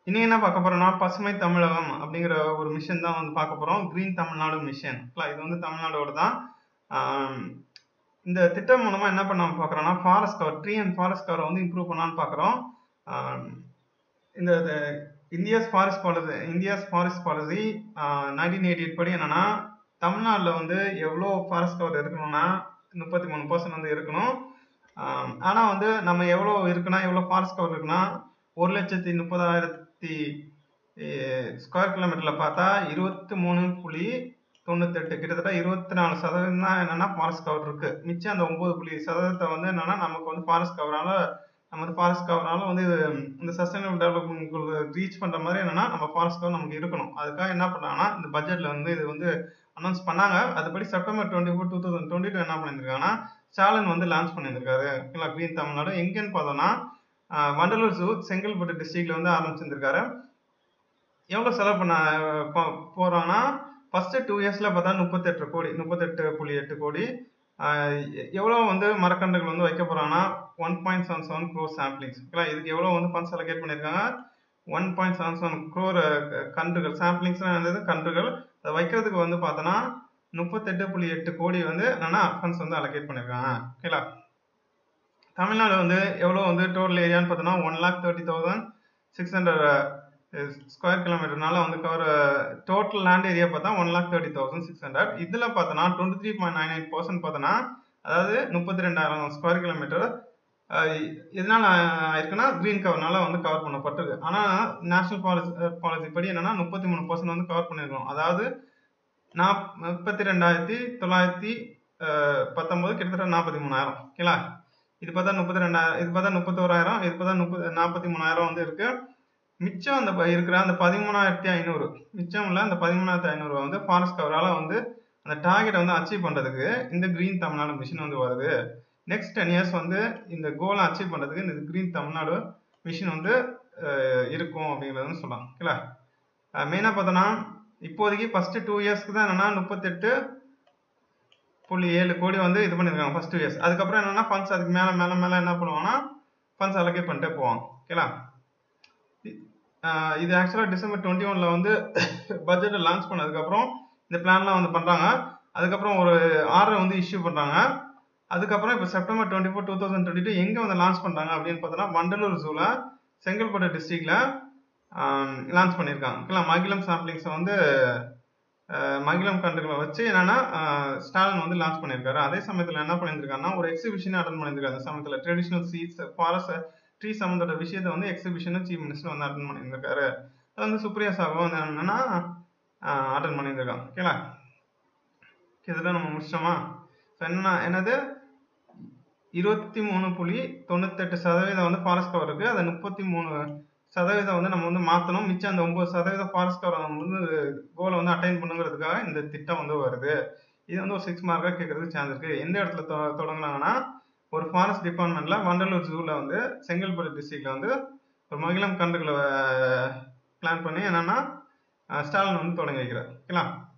இன்னைக்கு என்ன பார்க்க போறோம்னா பசுமை தமிழகம் அப்படிங்கிற ஒரு மிஷன் தான் வந்து பார்க்க போறோம் கிரீன் தமிழ்நாடு மிஷன் இது வந்து தமிழ்நாடோட தான் ஆம், இந்த திட்டம் மூலமா என்ன பண்ண பார்க்குறோம்னா forest cover tree and forest கவரை வந்து இம்ப்ரூவ் பண்ணலான்னு பார்க்குறோம் இந்த India's forest policy India's forest policy nineteen eighty eight படி என்னன்னா தமிழ்நாட்டில் வந்து எவ்வளோ ஃபாரஸ்ட் கவர் இருக்கணும்னா முப்பத்தி மூணு பர்சன்ட் வந்து இருக்கணும் ஆம், ஆனா வந்து நம்ம எவ்வளோ இருக்குன்னா எவ்வளோ ஃபாரஸ்ட் கவர் இருக்குன்னா ஒரு லட்சத்தி முப்பதாயிரத்தி ஸ்கொயர் கிலோமீட்டர்ல பார்த்தா இருபத்தி மூணு புள்ளி தொண்ணூத்தெட்டு கிட்டத்தட்ட இருபத்தி நாலு சதவீதம் தான் என்னன்னா ஃபாரஸ்ட் கவர் இருக்கு மிச்சம் அந்த ஒன்பது புள்ளி சதவீதத்தை வந்து என்னன்னா நமக்கு வந்து ஃபாரஸ்ட் கவரால நம்ம வந்து ஃபாரஸ்ட் கவரால வந்து இந்த சஸ்டைனபிள் டெவலப்மெண்ட் ரீச் பண்ற மாதிரி என்னன்னா நம்ம ஃபாரஸ்ட் கவர் நமக்கு இருக்கணும் அதுக்காக என்ன பண்ணாங்கன்னா இந்த பட்ஜெட்ல வந்து இது வந்து அனௌன்ஸ் பண்ணாங்க அதுபடி September twenty four two thousand twenty two என்ன பண்ணியிருக்காங்கன்னா ஸ்டாலின் வந்து லான்ச் பண்ணியிருக்காரு ஓகேங்களா கிரீன் தமிழ்நாடு எங்கன்னு பார்த்தோம்னா ஆஹ் வண்டலூர் ஜூ செங்கல்பட்டு டிஸ்ட்ரிக்ட்ல வந்து ஆரம்பிச்சிருந்திருக்காரு எவ்வளோ செலவு பண்ண போ- போறாங்கன்னா ஃபர்ஸ்ட் டூ இயர்ஸ்ல பார்த்தா முப்பத்தெட்டு கோடி முப்பத்தெட்டு புள்ளி எட்டு கோடி ஆஹ் எ- எவ்வளவு வந்து மரக்கன்றுகள் வந்து வைக்க போறாங்கன்னா one point seven seven crore saplings இதுக்கு எவ்வளவு வந்து ஃபண்ட்ஸ் அலோகேட் பண்ணியிருக்காங்க one point seven seven crore கன்றுகள் சாம்பிளிங்ஸ்லாம் இருந்தது கன்றுகள் அதை வைக்கிறதுக்கு வந்து பார்த்தோன்னா முப்பத்தெட்டு புள்ளி எட்டு கோடி வந்து என்னன்னா ஃபண்ட்ஸ் வந்து அலோகேட் பண்ணியிருக்காங்க ஓகேங்களா தமிழ்நாடு வந்து எவ்வளோ வந்து டோட்டல் ஏரியான்னு பார்த்தோன்னா one lakh thirty thousand six hundred square கிலோமீட்டர்னால வந்து கவர் டோட்டல் லேண்ட் ஏரியா பார்த்தா one lakh thirty thousand six hundred இதில் பார்த்தோன்னா twenty three point nine eight percent பார்த்தோன்னா அதாவது முப்பத்தி ரெண்டாயிரம் ஸ்கொயர் கிலோமீட்டர் எதனால இருக்குன்னா கிரீன் கவர்னால வந்து கவர் பண்ணப்பட்டிருக்கு ஆனால் நேஷனல் பாலிசி பாலிசி படி என்னன்னா முப்பத்தி மூணு பர்சன்ட் வந்து கவர் பண்ணியிருக்கோம் அதாவது நாப் முப்பத்தி ரெண்டாயிரத்தி தொள்ளாயிரத்தி அஹ், பத்தொன்பது கிட்டத்தட்ட நாற்பத்தி மூணாயிரம் ஓகேங்களா இது பார்த்தா முப்பத்தி ரெண்டாயிரம் இது பார்த்தா முப்பத்தோராயிரம் இது பார்த்தா முப்பது நாற்பத்தி மூணாயிரம் வந்து இருக்கு மிச்சம் அந்த ப- இருக்கிற அந்த பதிமூணாயிரத்தி ஐநூறு மிச்சம் உள்ள அந்த பதிமூணாயிரத்தி ஐநூறு வந்து ஃபாரஸ்ட் கவரால வந்து அந்த டார்கெட்டை வந்து அச்சீவ் பண்றதுக்கு இந்த கிரீன் தமிழ்நாடு மிஷின் வந்து வருது நெக்ஸ்ட் டென் இயர்ஸ் வந்து இந்த கோலை அச்சீவ் பண்றதுக்கு இந்த கிரீன் தமிழ்நாடு மிஷின் வந்து அஹ், இருக்கும் அப்படிங்கிறது வந்து சொல்லலாம் ஓகேங்களா மெயினாக பார்த்தோன்னா இப்போதைக்கு ஃபர்ஸ்ட் டூ இயர்ஸ்க்கு தான் என்னன்னா முப்பத்தெட்டு புள்ளி ஏழு கோடி வந்து இது பண்ணியிருக்காங்க ஃபர்ஸ்ட் டூ இயர்ஸ் அதுக்கப்புறம் என்னன்னா ஃபண்ட்ஸ் அதுக்கு மேலே மேலே மேலே என்ன பண்ணுவாங்கன்னா ஃபண்ட்ஸ் அலோகேட் பண்ணிட்டே போவாங்க ஓகேங்களா ஆஹ் இது ஆக்சுவலாக டிசம்பர் டுவெண்ட்டி ஒன்ல வந்து பட்ஜெட்டை லான்ச் பண்ணதுக்கப்புறம் இந்த பிளான்லாம் வந்து பண்ணுறாங்க அதுக்கப்புறம் ஒரு ஆர்டர் வந்து இஷ்யூ பண்ணுறாங்க அதுக்கப்புறம் இப்போ September twenty four two thousand twenty two எங்கே வந்து லான்ச் பண்ணுறாங்க அப்படின்னு பார்த்தோன்னா வண்டலூர் ஜூவில் செங்கல்பட்டு டிஸ்ட்ரிக்ட்ல லான்ச் பண்ணியிருக்காங்க ஓகேங்களா மகிழம் சாம்பிளிங்ஸை வந்து ஆஹ் மகிழம் கன்றுகளை வச்சு என்னன்னா ஆஹ் ஸ்டாலின் வந்து லான்ச் பண்ணியிருக்காரு அதே சமயத்தில் என்ன பண்ணியிருக்காருன்னா ஒரு எக்ஸிபிஷன் அட்டன் பண்ணியிருக்காரு அந்த சமயத்தில் ட்ரெடிஷ்னல் சீட்ஸ் ஃபாரஸ்ட் ட்ரீ சம்மந்தோட விஷயத்தை வந்து எக்ஸிபிஷனை சீஃப் மினிஸ்டர் வந்து அட்டன் பண்ணியிருந்திருக்காரு அது வந்து சுப்ரியா சாகும் வந்து என்னன்னா அட்டன் பண்ணியிருந்திருக்காங்க ஓகேங்களா இதெல்லாம் நம்ம முடிச்சிட்டோமா ஸோ என்ன என்னது இருபத்தி மூணு புள்ளி தொண்ணூத்தெட்டு சதவீதம் வந்து ஃபாரஸ்ட் கவர் இருக்கு அதை முப்பத்தி மூணு சதவீதம் வந்து நம்ம வந்து மாற்றணும் மிச்சம் அந்த ஒன்பது சதவீதம் ஃபாரஸ்ட் கவர் நம்ம வந்து கோலை வந்து அட்டைன் பண்ணுங்கிறதுக்காக இந்த திட்டம் வந்து வருது இது வந்து ஒரு சிக்ஸ் மார்க்காக கேட்கறதுக்கு சான்ஸ் இருக்கு எந்த இடத்துல தொ- தொடங்குனாங்கன்னா ஒரு ஃபாரஸ்ட் டிபார்ட்மெண்ட்ல வண்டலூர் ஜூவில் வந்து செங்கல்பட்டு டிஸ்ட்ரிக்ட்ல வந்து ஒரு மகிழம் கன்றுகளை பிளான் பண்ணி என்னன்னா அஹ் ஸ்டாலின் வந்து தொடங்கி வைக்கிறார் ஓகேங்களா